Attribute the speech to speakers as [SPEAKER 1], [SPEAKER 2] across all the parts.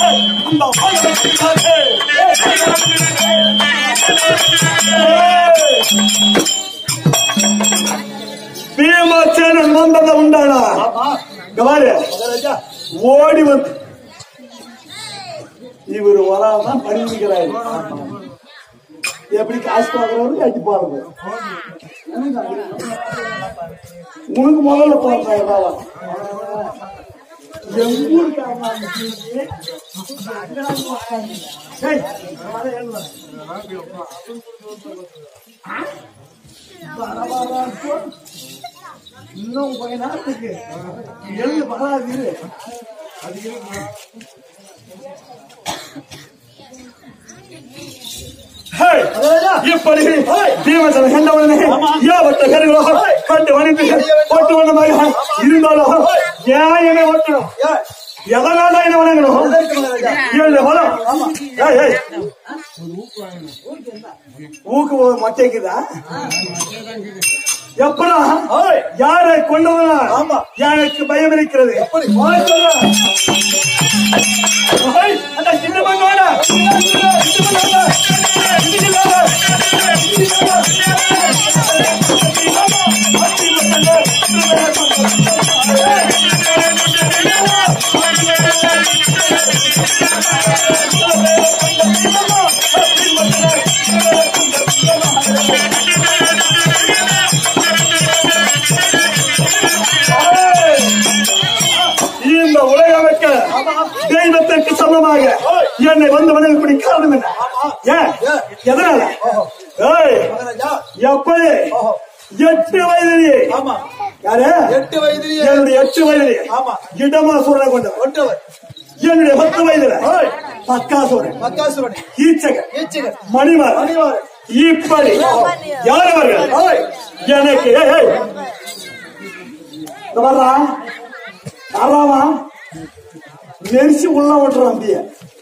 [SPEAKER 1] அந்த வாழ்க்கைக்காக. பீமாச்சேனன் வந்தத உண்டானா இங்க பாரு ஓடி வந்து இவர் வராதான் பரிந்துக்கிறாரு எப்படி காசு பாக்குறவரு அடி பாருங்க உனக்கு முதல்ல போறாங்க எங்க ஊருக்காரன் இன்னும் கொஞ்ச நேரத்துக்கு எழுந்து வராது இரு. அது இருக்கு. ஹே! இப்படி தீவசன கண்டவனே யாவட்ட கருகளோ கண்டு வணிந்து போட்டு வண்ணமாக இருந்தாலும் நியாயமே ஓட்டணும் எதனால என்ன வணங்கணும் ஏழு பலம் ஏய், ஏய். ஊக்கு மட்டைக்குதா எப்படா யாரை கொண்டவனா ஆமா எனக்கு பயம் இருக்கிறது வா சொல்றேன். ஓய், அந்த சின்ன மங்கோட இந்த உலகமைக்க தெய்வத்திற்கு சமமாக என்னை வந்து வணங்கக்கூடிய காரணம் என்ன ஏன் எதனால ஏய், எப்படி எட்டு வயதிலேயே
[SPEAKER 2] ஆமா
[SPEAKER 1] யாரு
[SPEAKER 2] எட்டு வயதிலேயே
[SPEAKER 1] என்னுடைய எட்டு வயதிலேயே
[SPEAKER 2] ஆமா.
[SPEAKER 1] இடமா சூழலை கொண்டவன்
[SPEAKER 2] கொண்டவர்
[SPEAKER 1] என்னுடைய பத்து வயதுல பக்காசூரன்
[SPEAKER 2] மக்காசுரன்
[SPEAKER 1] ஈச்சகன்
[SPEAKER 2] ஈச்சகன்
[SPEAKER 1] மணிமார்
[SPEAKER 2] மணிவார்
[SPEAKER 1] இப்படி யார் அவர்கள் ஓய், எனக்கு ஏய், ஏய். இந்த வர்றா யாராவா நெரிச்சு உள்ள ஓட்டுறான் அம்பிய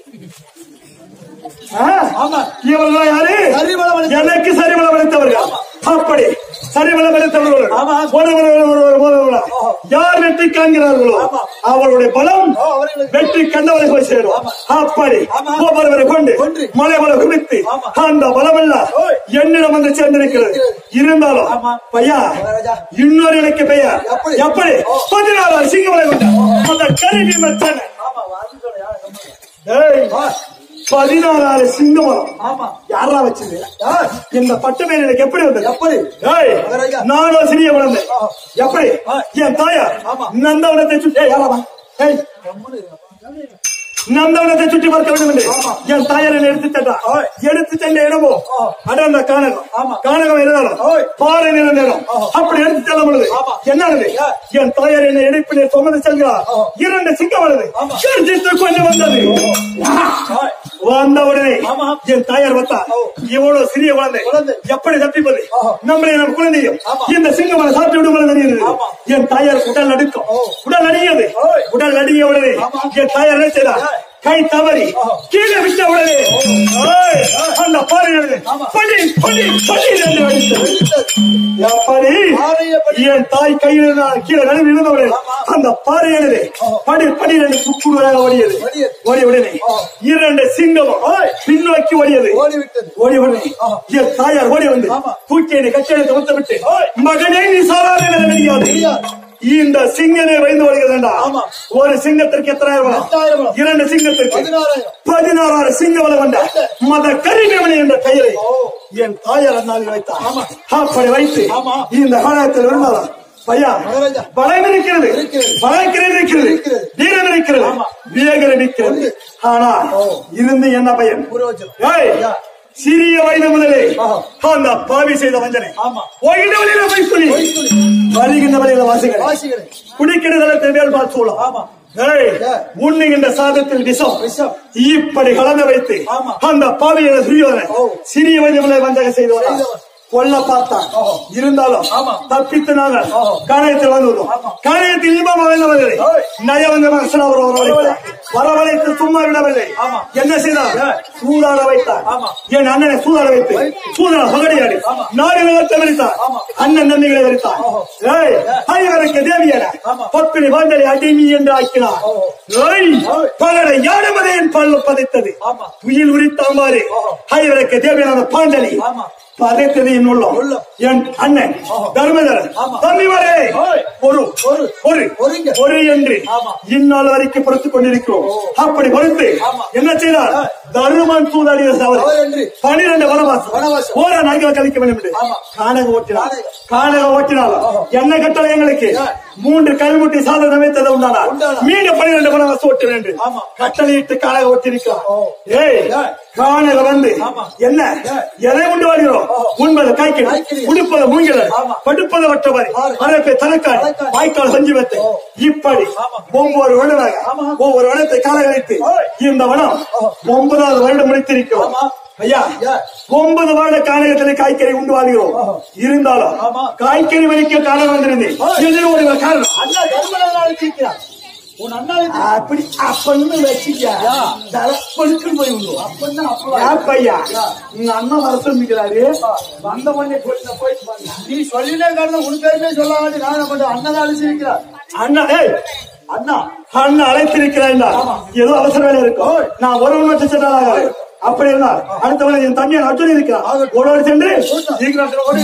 [SPEAKER 2] ஆமா
[SPEAKER 1] இவர்கள் யாரு
[SPEAKER 2] சரிபலம் அளித்தவர்கள்.
[SPEAKER 1] எனக்கு சரிபலம் அளித்தவர்கள் அப்படி சரிபலம் அளித்தவர்கள்
[SPEAKER 2] ஆமா.
[SPEAKER 1] ஒருவர் ஒருவர் ஒருவர் ஒருவர். யார் வெற்றி காண்கிறார்களோ
[SPEAKER 2] ஆமா.
[SPEAKER 1] அவருடைய பலம்
[SPEAKER 2] ஓ, அவர்களுக்கு
[SPEAKER 1] வெற்றி கண்டவரை போய் சேரும்
[SPEAKER 2] ஆமா.
[SPEAKER 1] அப்படி
[SPEAKER 2] ஆமா.
[SPEAKER 1] ஒவ்வொருவரை கொண்டு
[SPEAKER 2] கொண்டு.
[SPEAKER 1] மலை மலை குவித்து
[SPEAKER 2] ஆமா.
[SPEAKER 1] அந்த பலம் எல்லாம்
[SPEAKER 2] ஓய்.
[SPEAKER 1] என்னிடம் வந்து சேர்ந்திருக்கிறது இருந்தாலும்
[SPEAKER 2] ஆமா.
[SPEAKER 1] பையா
[SPEAKER 2] மகாராஜா.
[SPEAKER 1] இன்னொரு எனக்கு பெயர்
[SPEAKER 2] எப்படி?
[SPEAKER 1] எப்படி
[SPEAKER 2] ஓ.
[SPEAKER 1] பதினாறு சிங்கமலை கொண்ட அந்த கருவி மச்சன்
[SPEAKER 2] ஆமா வந்து சொல்ல யார் கம்முனு.
[SPEAKER 1] ஏய் பதினாறு சிங்கமலம்
[SPEAKER 2] ஆமா
[SPEAKER 1] யாரா வச்சது
[SPEAKER 2] யார்
[SPEAKER 1] இந்த பட்டு பேர் எனக்கு எப்படி வந்தது
[SPEAKER 2] எப்படி
[SPEAKER 1] ஏய்
[SPEAKER 2] மகாராஜா.
[SPEAKER 1] நானும் சிறிய குழந்தை
[SPEAKER 2] ஆ.
[SPEAKER 1] எப்படி
[SPEAKER 2] ஆ.
[SPEAKER 1] என் தாயார்
[SPEAKER 2] ஆமா.
[SPEAKER 1] நந்தவனத்தை சுற்றி ஏய், யாராவா ஏய்
[SPEAKER 2] கம்முனு இருங்கப்பா.
[SPEAKER 1] நந்தவனத்தை சுற்றி பார்க்க வேண்டும் என்று
[SPEAKER 2] ஆமா.
[SPEAKER 1] என் தாயார் என்னை எடுத்து சென்றார்
[SPEAKER 2] ஓய்.
[SPEAKER 1] எடுத்து சென்ற இடமோ
[SPEAKER 2] ஆ.
[SPEAKER 1] அடர்ந்த கானகம்
[SPEAKER 2] ஆமா.
[SPEAKER 1] கானகம் இருந்தாலும்
[SPEAKER 2] ஓய்.
[SPEAKER 1] பாறை நிறந்த இடம்
[SPEAKER 2] ஆ.
[SPEAKER 1] அப்படி எடுத்து செல்லும் பொழுது
[SPEAKER 2] ஆமா.
[SPEAKER 1] என்னது
[SPEAKER 2] ஏன்?
[SPEAKER 1] என் தாயார் என்னை இடைப்பிலே சுமந்து செல்கிறார்
[SPEAKER 2] ஆ.
[SPEAKER 1] இரண்டு சிங்கம் வருது
[SPEAKER 2] ஆமா.
[SPEAKER 1] கர்ஜித்து கொண்டு வந்தது
[SPEAKER 2] ஓய்.
[SPEAKER 1] வந்த உடனே
[SPEAKER 2] ஆமா.
[SPEAKER 1] என் தாயார் வந்தா
[SPEAKER 2] ஓ.
[SPEAKER 1] இவ்வளவு சிறிய குழந்தை
[SPEAKER 2] குழந்தை.
[SPEAKER 1] எப்படி தப்பிப்பது
[SPEAKER 2] ஆஹா.
[SPEAKER 1] நம்மளை நம் குழந்தையும்
[SPEAKER 2] ஆமா.
[SPEAKER 1] இந்த சிங்கமலை சாப்பிட்டு விடும் தெரியுது
[SPEAKER 2] ஆமா.
[SPEAKER 1] என் தாயார் உடல் நடுக்கம்
[SPEAKER 2] ஓ.
[SPEAKER 1] உடல் நடியது
[SPEAKER 2] ஓய்.
[SPEAKER 1] உடல் நடிய உடனே
[SPEAKER 2] ஆமா.
[SPEAKER 1] என் தாயார் என்ன செய்தார்
[SPEAKER 2] ஏய்.
[SPEAKER 1] கை தவறி
[SPEAKER 2] ஆஹா.
[SPEAKER 1] கீழே விட்ட உடனே ஓய், அந்த பாறை எழுது
[SPEAKER 2] ஆமா.
[SPEAKER 1] படி படி படி என்று அடித்தது எப்படி
[SPEAKER 2] பாறையை படி.
[SPEAKER 1] என் தாய் கையில் நான் கீழே நடுவில் இருந்தவுடனே
[SPEAKER 2] ஆமா.
[SPEAKER 1] அந்த பாறை எழுது
[SPEAKER 2] ஆஹா.
[SPEAKER 1] படி படி என்று சுக்குடுவதாக ஓடியது
[SPEAKER 2] ஓடியது.
[SPEAKER 1] ஓடிய உடனே
[SPEAKER 2] ஆஹா.
[SPEAKER 1] இரண்டு சிங்கமும்
[SPEAKER 2] ஓய்.
[SPEAKER 1] பின்னோக்கி ஓடியது
[SPEAKER 2] ஓடிவிட்டது
[SPEAKER 1] ஓடி உடனே
[SPEAKER 2] ஆஹா.
[SPEAKER 1] என் தாயார் ஓடி வந்து
[SPEAKER 2] ஆமா.
[SPEAKER 1] தூக்கி என்னை கச்சேரி வந்து விட்டு
[SPEAKER 2] ஓய்.
[SPEAKER 1] மகனே நீ சாராத நிலையாது
[SPEAKER 2] தெரியாது.
[SPEAKER 1] இந்த சிங்கமே வைந்து வருகிறதா
[SPEAKER 2] ஆமா.
[SPEAKER 1] ஒரு சிங்கத்திற்கு எத்தனாயிரம் வரும்?
[SPEAKER 2] எட்டாயிரம் வரும்.
[SPEAKER 1] இரண்டு சிங்கத்திற்கு
[SPEAKER 2] பதினாறாயிரம்
[SPEAKER 1] பதினாறாயிரம் சிங்க வளம் வந்த மத கரிமேமணி என்ற பெயரை
[SPEAKER 2] ஓ.
[SPEAKER 1] என் தாயார் அந்நாளில் வைத்தார்
[SPEAKER 2] ஆமா.
[SPEAKER 1] அப்படி வைத்து
[SPEAKER 2] ஆமா.
[SPEAKER 1] இந்த காலத்தில் இருந்தாலும் பையா
[SPEAKER 2] மகாராஜா.
[SPEAKER 1] பலம் இருக்கிறது
[SPEAKER 2] இருக்கிறது.
[SPEAKER 1] பலக்கிறது இருக்கிறது
[SPEAKER 2] இருக்கிறது.
[SPEAKER 1] வீரம் இருக்கிறது
[SPEAKER 2] ஆமா.
[SPEAKER 1] விவேகம் இருக்கிறது
[SPEAKER 2] உண்டு.
[SPEAKER 1] ஆனா
[SPEAKER 2] ஓ.
[SPEAKER 1] இருந்து என்ன பயன்
[SPEAKER 2] புரோஜனம்
[SPEAKER 1] ஏய்,
[SPEAKER 2] ஐயா.
[SPEAKER 1] சிறிய வயது முதலே
[SPEAKER 2] ஆஹா.
[SPEAKER 1] அந்த பாவி செய்த வஞ்சனை
[SPEAKER 2] ஆமா.
[SPEAKER 1] ஓய்ந்த வழியில வைத்துணி
[SPEAKER 2] பொய்த்துளி.
[SPEAKER 1] வருகின்ற வழியில வாசிகள்
[SPEAKER 2] வாசிகளே
[SPEAKER 1] குடிக்கிற மேல் பார்த்துள்ளோம்
[SPEAKER 2] ஆமா
[SPEAKER 1] ஏய்,
[SPEAKER 2] ஏ.
[SPEAKER 1] உண்ணுகின்ற சாதத்தில் விஷம்
[SPEAKER 2] விஷம்.
[SPEAKER 1] இப்படி கலந்து வைத்து
[SPEAKER 2] ஆமா.
[SPEAKER 1] அந்த பாவியை துரியோதனை
[SPEAKER 2] ஓ.
[SPEAKER 1] சிறிய வயது முதலே வஞ்சகம் செய்தவரா
[SPEAKER 2] செய்தவர்.
[SPEAKER 1] கொல்ல பார்த்தான்
[SPEAKER 2] ஓஹோ.
[SPEAKER 1] இருந்தாலும்
[SPEAKER 2] ஆமா.
[SPEAKER 1] தப்பித்து நாங்கள்
[SPEAKER 2] ஓஹோ.
[SPEAKER 1] காரியத்தில் வந்து விடுவோம்
[SPEAKER 2] ஆமா.
[SPEAKER 1] காரியத்தில் இன்பம் அமைந்தவர்களை
[SPEAKER 2] ஓய்.
[SPEAKER 1] நயவங்க மகசனாவர் வரவழைத்தார் வரவழைத்து சும்மா விடவில்லை
[SPEAKER 2] ஆமா.
[SPEAKER 1] என்ன செய்தார்
[SPEAKER 2] ஏ.
[SPEAKER 1] சூதாட வைத்தார்
[SPEAKER 2] ஆமா.
[SPEAKER 1] என் அண்ணனை சூதாட வைத்து சூதாட பகடியாடு
[SPEAKER 2] ஆமா.
[SPEAKER 1] நாடு நிலத்தை வெறித்தார்
[SPEAKER 2] ஆமா.
[SPEAKER 1] அண்ணன் நன்மைகளை வெறித்தார்
[SPEAKER 2] ஓஹோ.
[SPEAKER 1] ஏய் ஐவருக்கு தேவியன
[SPEAKER 2] ஆமா.
[SPEAKER 1] பத்தினி வாண்டலை அடிமி என்று ஆக்கினார்
[SPEAKER 2] ஓஹோ.
[SPEAKER 1] ஏய்
[SPEAKER 2] ஓய்.
[SPEAKER 1] பகடை யாடுமதையின் பல்லு பதித்தது
[SPEAKER 2] ஆமா.
[SPEAKER 1] துயில் உரித்தாமாறு
[SPEAKER 2] ஓஹோ.
[SPEAKER 1] ஐவருக்கு தேவையான பாண்டலி
[SPEAKER 2] ஆமா.
[SPEAKER 1] பதைத்தது என் உள்ளம்
[SPEAKER 2] உள்ளம்.
[SPEAKER 1] என் அண்ணன்
[SPEAKER 2] ஓஹோ.
[SPEAKER 1] தர்மதரன்
[SPEAKER 2] ஆமா.
[SPEAKER 1] தம்பிமாரே
[SPEAKER 2] ஓய்.
[SPEAKER 1] ஒரு
[SPEAKER 2] ஒரு.
[SPEAKER 1] ஒரு
[SPEAKER 2] ஒருங்க.
[SPEAKER 1] ஒரு என்று
[SPEAKER 2] ஆமா.
[SPEAKER 1] இந்நாள் வரைக்கும் பொறுத்துக் கொண்டிருக்கிறோம்
[SPEAKER 2] ஓ.
[SPEAKER 1] அப்படி பொறுத்து
[SPEAKER 2] ஆமா.
[SPEAKER 1] என்ன செய்தார்
[SPEAKER 2] ஆ.
[SPEAKER 1] தருமன் சூதாடிய
[SPEAKER 2] தவறு என்று.
[SPEAKER 1] பனிரெண்டு வனவாசம்
[SPEAKER 2] வனவாசம்.
[SPEAKER 1] ஓர நாய்களை கழிக்க வேண்டும் என்று
[SPEAKER 2] ஆமா.
[SPEAKER 1] கானக ஓட்டினார்
[SPEAKER 2] கானகம்.
[SPEAKER 1] கானக ஓட்டினார்
[SPEAKER 2] ஓஹோ.
[SPEAKER 1] என்ன கட்டளை எங்களுக்கு
[SPEAKER 2] ஆ.
[SPEAKER 1] மூன்று கல்முட்டி சாதனை அமைத்தது உண்டானார்
[SPEAKER 2] உண்டானார்.
[SPEAKER 1] மீண்டும் பனிரெண்டு வனவாசம் ஓட்ட வேண்டும்
[SPEAKER 2] ஆமா.
[SPEAKER 1] கட்டளையிட்டு கானக ஓட்டிருக்கிறார்
[SPEAKER 2] ஓ.
[SPEAKER 1] ஏய்
[SPEAKER 2] ஏ.
[SPEAKER 1] கானக வந்து
[SPEAKER 2] ஆமா.
[SPEAKER 1] என்ன
[SPEAKER 2] ஏ.
[SPEAKER 1] எதை உண்டு வாழ்கிறோம்
[SPEAKER 2] ஓஹோ.
[SPEAKER 1] உண்பது கைக்கிடு
[SPEAKER 2] காய்க்கிடு.
[SPEAKER 1] உடுப்பது மூங்கிலர்
[SPEAKER 2] ஆமா.
[SPEAKER 1] படுப்பது வட்டவாரி
[SPEAKER 2] ஆறு.
[SPEAKER 1] அரப்பை தனக்காடு
[SPEAKER 2] தனக்காடு.
[SPEAKER 1] வாய்க்கால் சஞ்சி வைத்து
[SPEAKER 2] ஓ.
[SPEAKER 1] இப்படி
[SPEAKER 2] ஆமா.
[SPEAKER 1] ஒவ்வொரு வருடமாக
[SPEAKER 2] ஆமா.
[SPEAKER 1] ஒவ்வொரு வருடத்தை காலகழித்து
[SPEAKER 2] ஓய்.
[SPEAKER 1] இந்த வனம்
[SPEAKER 2] ஓ.
[SPEAKER 1] ஒன்பதாவது வருடம் முடித்திருக்கிறோம்
[SPEAKER 2] ஆமா.
[SPEAKER 1] ஐயா
[SPEAKER 2] ஐயா.
[SPEAKER 1] ஒன்பது வருட கானகத்திலே காய்கறி உண்டு வாழ்கிறோம்
[SPEAKER 2] ஓஹோ.
[SPEAKER 1] இருந்தாலும்
[SPEAKER 2] ஆமா.
[SPEAKER 1] காய்கறி வலிக்க காரணம் வந்திருந்தேன்
[SPEAKER 2] ஓய்.
[SPEAKER 1] இது ஒரு காரணம்
[SPEAKER 2] அண்ணா தர்மராஜா அழைச்சிருக்கிறார் உன் அண்ணா அழைத்து-
[SPEAKER 1] அப்படி அப்பன்னு வச்சுக்க
[SPEAKER 2] யா.
[SPEAKER 1] தலப்பழுக்கு போய் விடுவோம்
[SPEAKER 2] அப்பன்னா அப்பா.
[SPEAKER 1] ஏப்பையா
[SPEAKER 2] யா.
[SPEAKER 1] உங்க அண்ணன் வர சொல்லிக்கிறாரு வந்த உடனே போயிட்டு போயிட்டு பாருங்க
[SPEAKER 2] நீ சொல்லினே காரணம் உன் பேருமே சொல்ல வேண்டிய நான் என்ன பண்றேன் அண்ணன் அழைச்சிருக்கிறார்
[SPEAKER 1] அண்ணா ஏய்
[SPEAKER 2] அண்ணா
[SPEAKER 1] அண்ணா அழைத்திருக்கிறேன்
[SPEAKER 2] ஆமா.
[SPEAKER 1] ஏதோ அவசர வேலை இருக்கும் நான் ஒரு மட்டும் சென்றாக அப்படி இருந்தால் அடுத்தவனை என் தம்பியை அர்ஜுன் இருக்கிறான்
[SPEAKER 2] ஆகட்டும்.
[SPEAKER 1] ஓடோடு சென்று சீக்கிரம் ஓடி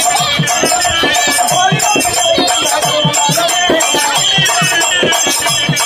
[SPEAKER 3] Thank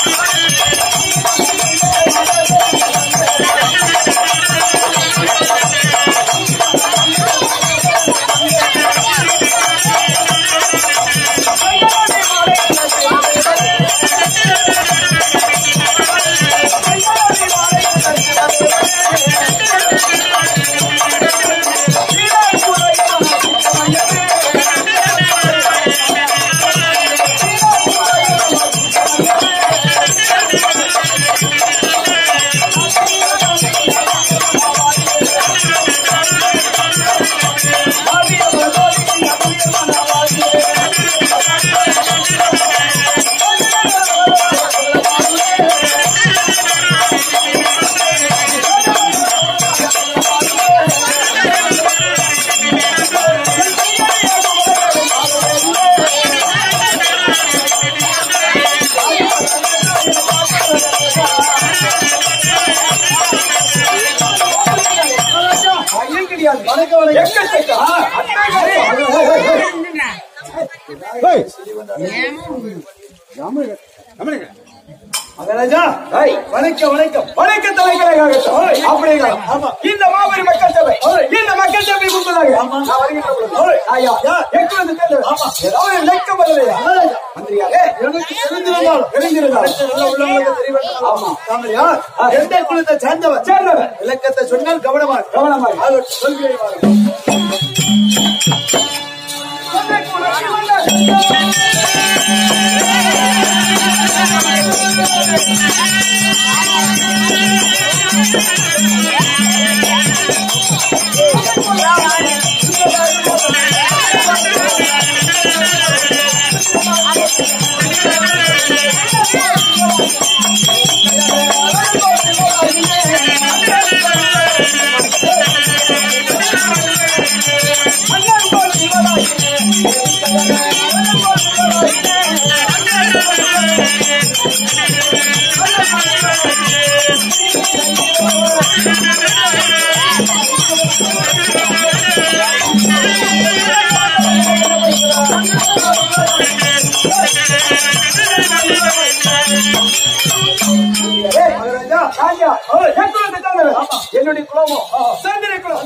[SPEAKER 2] வணக்கம் வணக்கம்
[SPEAKER 3] எக்கச்சக்க ஆ, அத்தனை
[SPEAKER 2] மகாராஜா
[SPEAKER 3] ஏய்,
[SPEAKER 2] வணக்கம் வணக்கம்
[SPEAKER 3] வணக்க தலைவர்களாகட்டும். அப்படிங்களா? இந்த மாபெரும் மக்கள் சபை இந்த மக்கள் சபை முன்பதாக நான் வருகின்ற பொழுது, ஐயா, எங்கு வந்து சேர்ந்தது? ஏதாவது லெக்கம் வரலையா? மந்திரியாரே,
[SPEAKER 2] எனக்கு தெரிந்திருந்தாலும்
[SPEAKER 3] தெரிந்திருந்தால்
[SPEAKER 2] நல்ல உள்ளவங்களுக்கு தெரிய வேண்டும்.
[SPEAKER 3] ஆமா.
[SPEAKER 2] தாங்கள் யார் எந்த குலத்தை சேர்ந்தவர்
[SPEAKER 3] சேர்ந்தவர்.
[SPEAKER 2] விளக்கத்தை சொன்னால் கவனமாக
[SPEAKER 3] கவனமாக.
[SPEAKER 2] ஆகட்டும், சொல்கிறேன் வாருங்கள்.
[SPEAKER 3] ஏய், மகாராஜா, ராஜா, எங்கு வந்து சேர்ந்தவர்? என்னுடைய குலமோ சந்திர குலம்